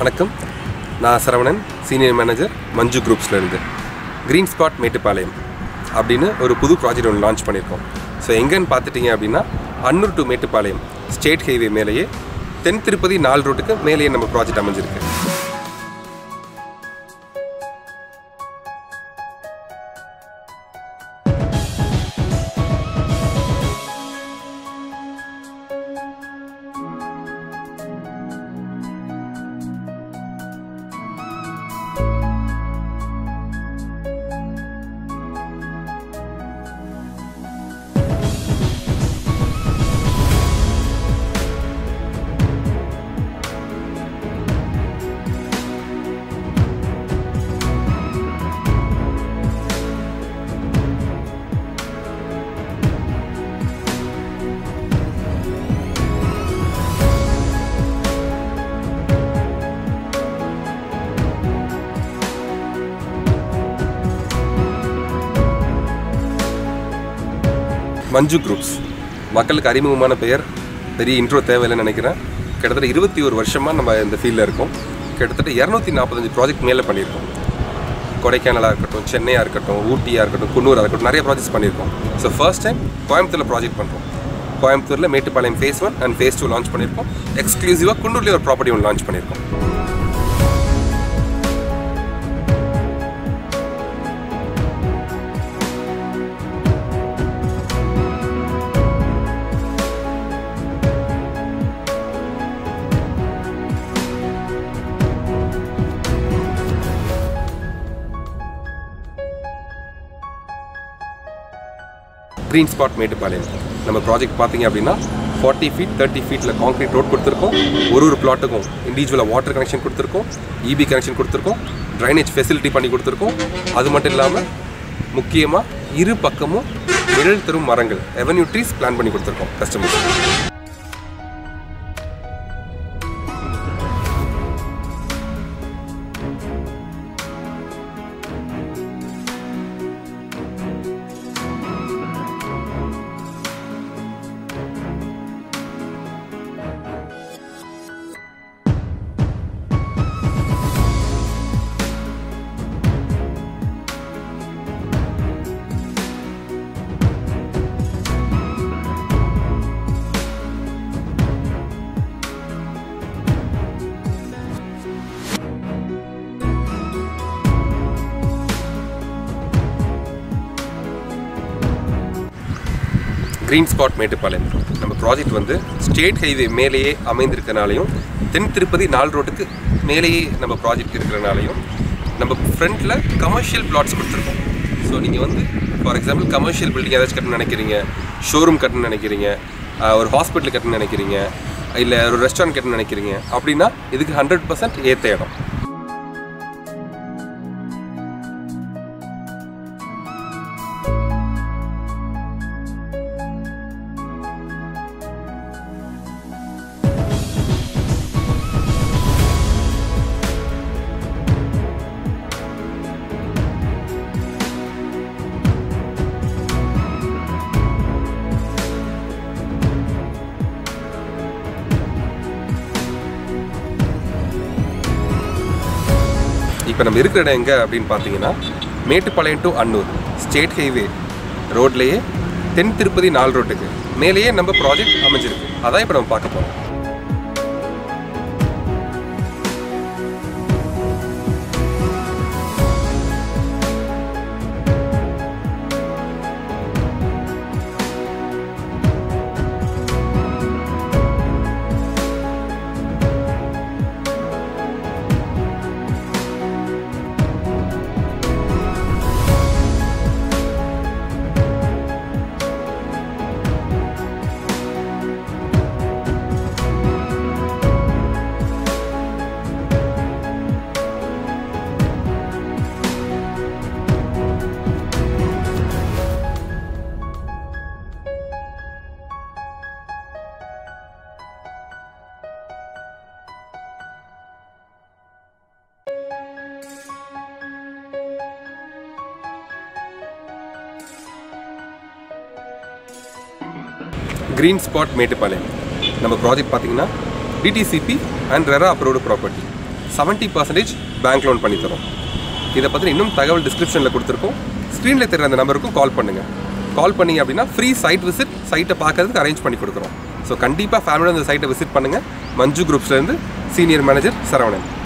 வணக்கம் நான் Saravanan senior manager Manju குரூப்ஸ்லேருந்து க்ரீன் ஸ்பாட் மேட்டுப்பாளையம் அப்படின்னு ஒரு புது ப்ராஜெக்ட் ஒன்று லான்ச் பண்ணியிருக்கோம் ஸோ எங்கன்னு பார்த்துட்டிங்க அப்படின்னா Annur to Mettupalayam state highway மேலேயே தென் திருப்பதி நாலு ரோட்டுக்கு மேலேயே நம்ம ப்ராஜெக்ட் அமைஞ்சிருக்கு மஞ்சு குரூப்ஸ் மக்களுக்கு அறிமுகமான பெயர் பெரிய இன்ட்ரோ தேவையில்லைன்னு நினைக்கிறேன் கிட்டத்தட்ட இருபத்தி ஒரு வருஷமாக நம்ம இந்த ஃபீல்டில் இருக்கோம் கிட்டத்தட்ட இரநூத்தி நாற்பத்தஞ்சு ப்ராஜெக்ட் மேலே பண்ணியிருக்கோம் கொடைக்கானலாக இருக்கட்டும் சென்னையாக இருக்கட்டும் ஊட்டியாக இருக்கட்டும் குன்னூராக இருக்கட்டும் நிறைய ப்ராஜெக்ட்ஸ் பண்ணியிருக்கோம் ஸோ ஃபர்ஸ்ட் டைம் கோயம்புத்தூரில் ப்ராஜெக்ட் பண்ணுறோம் கோயம்புத்தூரில் Mettupalayam phase one and phase two launch பண்ணியிருக்கோம் எக்ஸ்க்ளூசிவாக குன்னூர்லேயே ஒரு ப்ராப்பர்ட்டி ஒன்று லான்ச் பண்ணியிருக்கோம் க்ரீன் ஸ்பாட் மேட்டுப்பாளையம் நம்ம ப்ராஜெக்ட் பார்த்தீங்க அப்படின்னா ஃபார்ட்டி ஃபீட் தேர்ட்டி ஃபீட்டில் கான்க்ரீட் ரோட் கொடுத்துருக்கோம் ஒரு ஒரு பிளாட்டுக்கும் இண்டிவிஜுவலாக வாட்டர் கனெக்ஷன் கொடுத்துருக்கோம் இபி கனெக்ஷன் கொடுத்துருக்கோம் ட்ரைனேஜ் ஃபெசிலிட்டி பண்ணி கொடுத்துருக்கோம் அது மட்டும் இல்லாமல் முக்கியமாக இரு பக்கமும் நிழல் தரும் மரங்கள் ரெவன்யூ ட்ரீஸ் பிளான் பண்ணி கொடுத்துருக்கோம் கஸ்டமர்ஸ் க்ரீன் ஸ்பாட் மேட்டுப்பாளையம் நம்ம ப்ராஜெக்ட் வந்து ஸ்டேட் ஹைவே மேலேயே அமைந்திருக்கனாலையும் தென் திருப்பதி நாலு ரோட்டுக்கு மேலேயே நம்ம ப்ராஜெக்ட் இருக்கிறனாலையும் நம்ம ஃப்ரண்ட்டில் கமர்ஷியல் பிளாட்ஸ் கொடுத்துருக்கோம் ஸோ நீங்கள் வந்து ஃபார் எக்ஸாம்பிள் கமர்ஷியல் பில்டிங் ஏதாச்சும் கட்டணும்னு நினைக்கிறீங்க ஷோரூம் கட்டணும்னு நினைக்கிறீங்க ஆஹ் ஒரு ஹாஸ்பிட்டல் கட்டணும்னு நினைக்கிறீங்க இல்லை ஒரு ரெஸ்டாரண்ட் கட்டணும்னு நினைக்கிறீங்க அப்படின்னா இதுக்கு ஹண்ட்ரட் பர்சன்ட் ஏற்ற இடம் இப்போ நம்ம இருக்கிற இடம் எங்கே அப்படின்னு பார்த்தீங்கன்னா Mettupalayam to Annur state highway ரோட்லேயே தென் திருப்பதி நாலு ரோட்டுக்கு மேலேயே நம்ம ப்ராஜெக்ட் அமைஞ்சிருக்கு அதான் இப்போ நம்ம பார்க்க போகிறோம் க்ரீன் ஸ்பாட் மேட்டுப்பாளையம் நம்ம ப்ராஜெக்ட் பார்த்தீங்கன்னா DTCP and RERA approved property seventy percentage bank loan பண்ணி தரோம் இதை பற்றி இன்னும் தகவல் டிஸ்கிரிப்ஷனில் கொடுத்துருக்கோம் ஸ்க்ரீனில் தெரியுற அந்த நம்பருக்கும் கால் பண்ணுங்கள் கால் பண்ணீங்க அப்படின்னா ஃப்ரீ சைட் விசிட் சைட்டை பார்க்கறதுக்கு அரேஞ்ச் பண்ணி கொடுக்குறோம் ஸோ கண்டிப்பாக ஃபேமிலியோட அந்த சைட்டை விசிட் பண்ணுங்கள் மஞ்சு குரூப்ஸ்லேருந்து சீனியர் மேனேஜர் சரவணன்